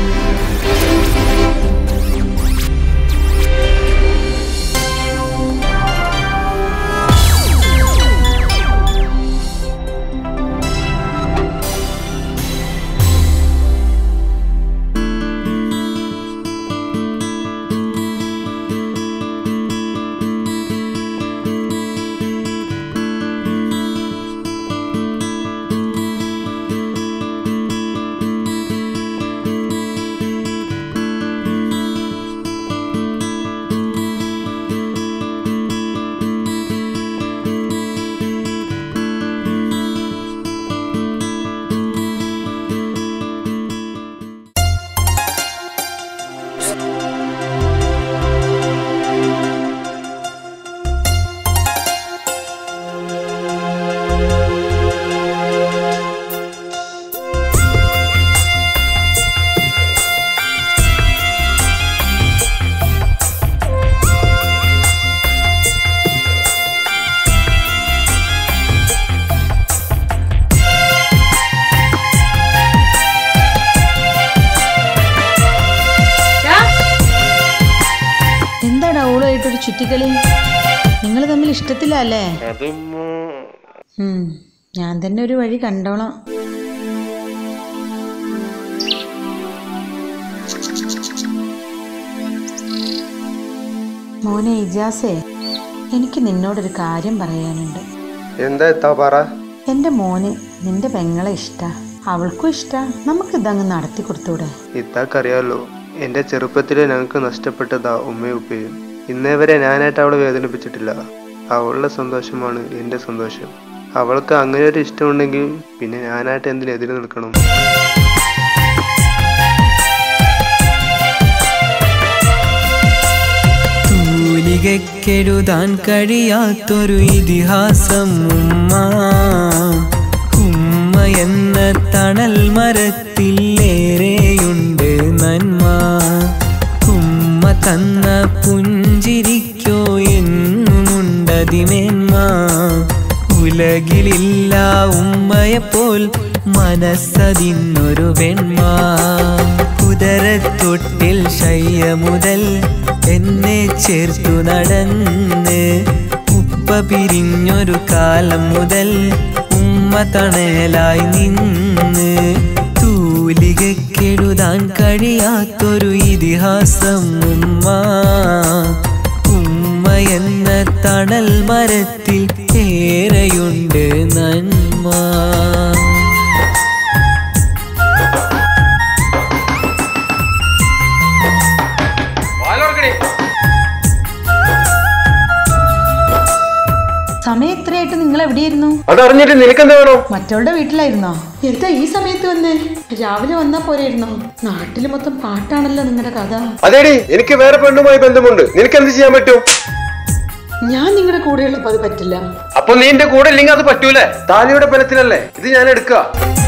എന്താടാ ഓളുമായിട്ടൊരു ചുറ്റിക്കളി നിങ്ങൾ തമ്മിൽ ഇഷ്ടത്തിലല്ലേ അതും ഉം, ഞാൻ തന്നെ ഒരു വഴി കണ്ടോളാം മോനെ ഇജാസേ എനിക്ക് നിന്നോടൊരു കാര്യം പറയാനുണ്ട് എന്താ എത്താ പറ എൻ്റെ മോന് നിന്റെ പെങ്ങളെ ഇഷ്ടാ അവൾക്കും ഇഷ്ടാ നമുക്കിതങ്ങ് നടത്തി കൊടുത്തൂടെ ഇത്താക്കറിയാലോ എൻ്റെ ചെറുപ്പത്തിൽ ഞങ്ങൾക്ക് നഷ്ടപ്പെട്ടതാ ഉമ്മയും ഉപ്പയും ഇന്നേ വരെ ഞാനായിട്ട് അവളെ വേദനിപ്പിച്ചിട്ടില്ല അവളുടെ സന്തോഷമാണ് എൻ്റെ സന്തോഷം അവൾക്ക് അങ്ങനെ ഒരു ഇഷ്ടമുണ്ടെങ്കിൽ പിന്നെ ഞാനായിട്ട് എന്തിനെതിരെ നിൽക്കണം തൂലികയ്ക്കെഴുതാൻ കഴിയാത്തൊരു ഇതിഹാസം ഉമ്മ ഉമ്മ എന്ന തണൽ മരത്തിലേറെയുണ്ട് നന്മ ഉമ്മ തന്ന പുഞ്ചിരിക്കോ എന്നുമുണ്ടതിമേന്മ ഉലകിലില്ല ഉമ്മയെപ്പോൽ മനസ്സതിന്നൊരു വെണ്മ കുതിരത്തൊട്ടിൽ ശയ്യ മുതൽ എന്നെ ചേർത്തു നടന്ന് ഉപ്പ പിരിഞ്ഞൊരു കാലം മുതൽ ഉമ്മ തണലായി നിന്ന് തൂലികക്കെഴുതാൻ കഴിയാത്തൊരു ഇതിഹാസം ഉമ്മ ഉമ്മ എന്ന തണൽ മരത്തിൽ ഏറെയുണ്ട് നന്മ സമയം എത്രയായിട്ട് നിങ്ങൾ എവിടെയായിരുന്നു അതറിഞ്ഞിട്ട് നിനക്കെന്താ വേണം മറ്റവളുടെ വീട്ടിലായിരുന്നോ എന്താ ഈ സമയത്ത് വന്നേ രാവിലെ വന്നാ പോരായിരുന്നോ നാട്ടിൽ മൊത്തം പാട്ടാണല്ലോ നിങ്ങളുടെ കഥ അതേടി എനിക്ക് വേറെ പെണ്ണുമായി ബന്ധമുണ്ട് നിനക്ക് എന്ത് ചെയ്യാൻ പറ്റും ഞാൻ നിങ്ങളുടെ കൂടെയുള്ളപ്പോ അത് പറ്റില്ല അപ്പൊ നീ എന്റെ കൂടെ ഇല്ലെങ്കിൽ അത് പറ്റൂലേ താലിയുടെ ബലത്തിലല്ലേ ഇത് ഞാൻ എടുക്കുക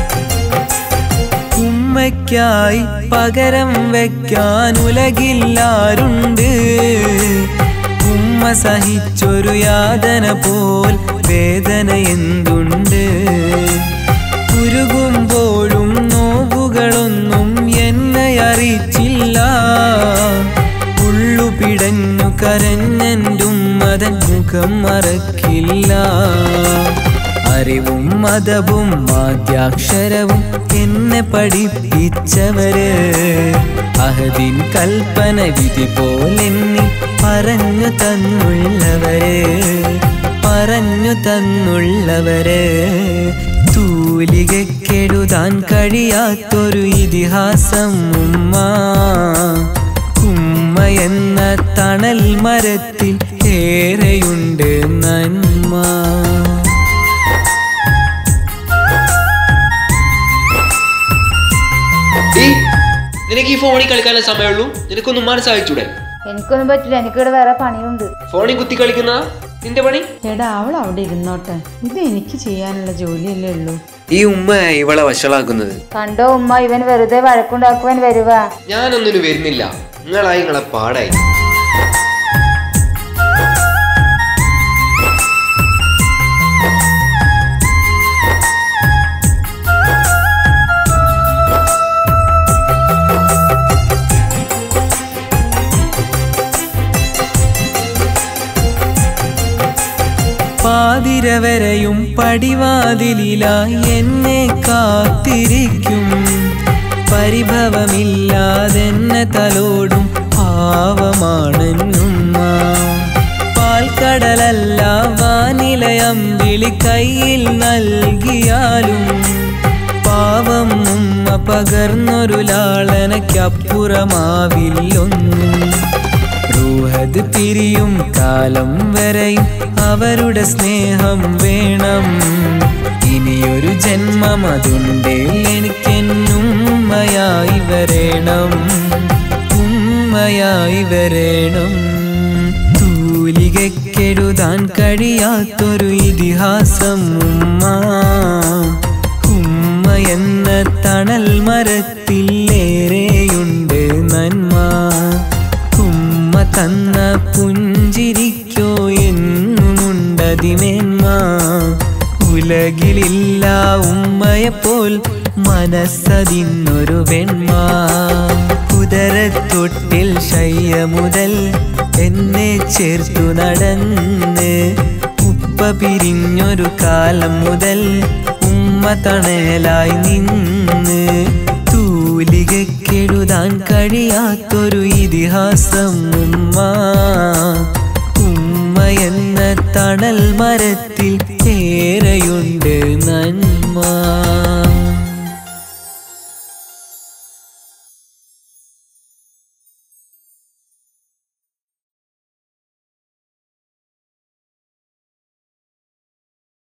ഉമ്മയ്ക്കായി പകരം വെക്കാൻ ഉലകില്ലാരുണ്ട് ഉമ്മ സഹിച്ചൊരു യാതന പോൽ വേദന എന്തുണ്ട് ഉരുകുമ്പോഴും നോവുകളൊന്നും എന്നെ അറിയിച്ചില്ല ഉള്ളു പിടഞ്ഞു കരഞ്ഞെന്റും മതൻ മുഖം മറക്കില്ല അറിവും മതവും ആദ്യാക്ഷരവും എന്നെ പഠിപ്പിച്ചവര് അഹദിൻ കൽപ്പന വിധി പോലെന്നി പറഞ്ഞു തന്നുള്ളവര് പറഞ്ഞു തന്നുള്ളവര് തൂലികക്കെഴുതാൻ കഴിയാത്തൊരു ഇതിഹാസം ഉമ്മ ഉമ്മ എന്ന തണൽ മരത്തിൽ ഏറെയുണ്ട് നന്മ നിനക്ക് ഈ ഫോണിൽ കളിക്കാനേ സമയമുള്ളൂ നിനക്കൊന്നും മനസ്സായിച്ചൂടെ എനിക്കൊന്നും പറ്റില്ല എനിക്കിവിടെ വേറെ പണിയുണ്ട് ഫോണിൽ കുത്തി കളിക്കുന്ന നിന്റെ പണി എടാ അവൾ അവിടെ ഇരുന്നോട്ടെ ഇത് എനിക്ക് ചെയ്യാനുള്ള ജോലിയല്ലേ ഉള്ളൂ ഈ ഉമ്മ ഇവളെ വഷളാക്കുന്നത് കണ്ടോ ഉമ്മ ഇവൻ വെറുതെ വഴക്കുണ്ടാക്കുവാൻ വരുവാ ഞാനൊന്നിനും വരുന്നില്ല നിങ്ങളായി നിങ്ങളെ പാടായി പാതിരവരെയും പടിവാതിലിലായി എന്നെ കാത്തിരിക്കും പരിഭവമില്ലാതെന്നെ തലോടും പാവമാണെന്നുമ്മ പാൽക്കടലല്ല വാനിലയമ്പിളി കയ്യിൽ നൽകിയാലും പാവം ഉമ്മ പകർന്നൊരു ലാളനയ്ക്കപ്പുറമാവില്ലൊന്നും റൂഹത് പിരിയും കാലം വരെയും അവരുടെ സ്നേഹം വേണം ഇനിയൊരു ജന്മം അതുണ്ടേ എനിക്കെന്നുമ്മയായി വരേണം ഉമ്മയായി വരേണം തൂലികയ്ക്കെഴുതാൻ കഴിയാത്തൊരു ഇതിഹാസം ഉമ്മ ഉമ്മ എന്ന തണൽ മരത്തിലേറെയുണ്ട് നന്മ ഉമ്മ തന്ന പുഞ്ചിരിക്കോ എന്നുമുണ്ടതിമേന്മ ഉലകിലില്ല ഉമ്മയെപ്പോൽ മനസ്സതിന്നൊരു വെണ്മ കുതിരത്തൊട്ടിൽ ശയ്യ മുതൽ എന്നെ ചേർത്തു നടന്ന് ഉപ്പ പിരിഞ്ഞൊരു കാലം മുതൽ ഉമ്മ തണലായി നിന്ന് തൂലികക്കെഴുതാൻ കഴിയാത്തൊരു ഇതിഹാസം ഉമ്മ ഉമ്മ എന്ന തണൽ മരത്തിൽ